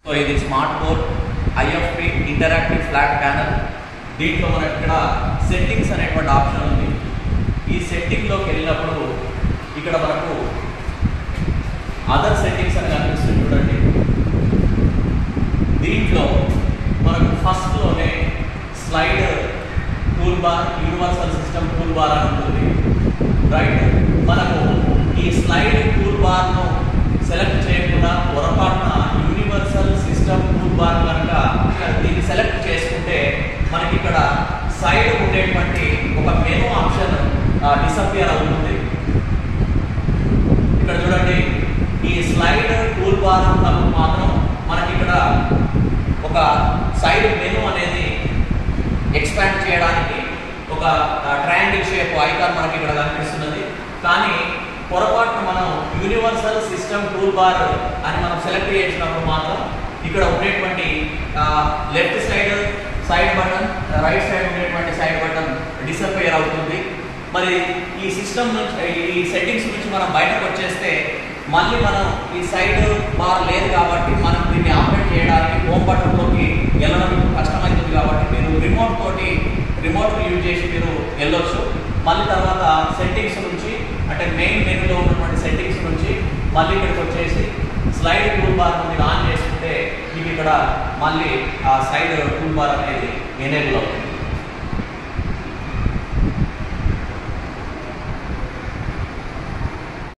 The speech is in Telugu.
సో ఇది smart board IFP interactive flat panel దీంట్లో మనకి ఇక్కడ సెట్టింగ్స్ అనేటువంటి ఆప్షన్ ఉంది ఈ సెట్టింగ్లోకి వెళ్ళినప్పుడు ఇక్కడ మనకు అదర్ సెట్టింగ్స్ అని కనిపిస్తుంది చూడండి దీంట్లో మనకు ఫస్ట్లోనే slide tool bar universal system tool bar అని ఉంటుంది రైట్ మనకు ఈ స్లైడ్ టూల్ బార్ను సెలెక్ట్ చేయకుండా పొరపాటున యూనివర్సల్ సిస్టమ్ టూల్ బార్ కనుక దీన్ని సెలెక్ట్ చేసుకుంటే మనకి ఇక్కడ సైడ్ ఉండేటువంటి ఒక మెనూ ఆప్షన్ డిసపియర్ అవుతుంది ఇక్కడ చూడండి ఈ స్లైడ్ టూల్ బార్ ఉన్నప్పుడు మాత్రం మనకి ఇక్కడ ఒక సైడ్ మెనూ అనేది ఎక్స్పాండ్ చేయడానికి ఒక ట్రయాంగిల్ షేప్ ఐకాన్ మనకి ఇక్కడ కనిపిస్తున్నది కానీ పొరపాటున మనం యూనివర్సల్ సిస్టమ్ టూల్ బార్ అని మనం సెలెక్ట్ చేసినప్పుడు మాత్రం ఇక్కడ ఉండేటువంటి left side side button right side ఉండేటువంటి సైడ్ బటన్ డిసపేర్ అవుతుంది మరి ఈ సిస్టమ్ నుంచి ఈ సెట్టింగ్స్ నుంచి మనం బయటకు వచ్చేస్తే మళ్ళీ మనం ఈ సైడ్ బార్ లేదు కాబట్టి మనం దీన్ని ఆపరేట్ చేయడానికి హోమ్ బటన్లోకి వెళ్ళడం కష్టమవుతుంది కాబట్టి మీరు రిమోట్ తోటి రిమోట్ యూజ్ చేసి మీరు వెళ్ళొచ్చు మళ్ళీ తర్వాత సెట్టింగ్స్ నుంచి అంటే మెయిన్ మెనూలో ఉన్నటువంటి సెట్టింగ్స్ నుంచి మళ్ళీ ఇక్కడికి వచ్చేసి స్లైడ్ టూల్ బార్ మీరు ఆన్ చేసుకుంటే మీకు ఇక్కడ మళ్ళీ ఆ సైడ్ టూల్ బార్ అనేది ఎనేబుల్ అవుతుంది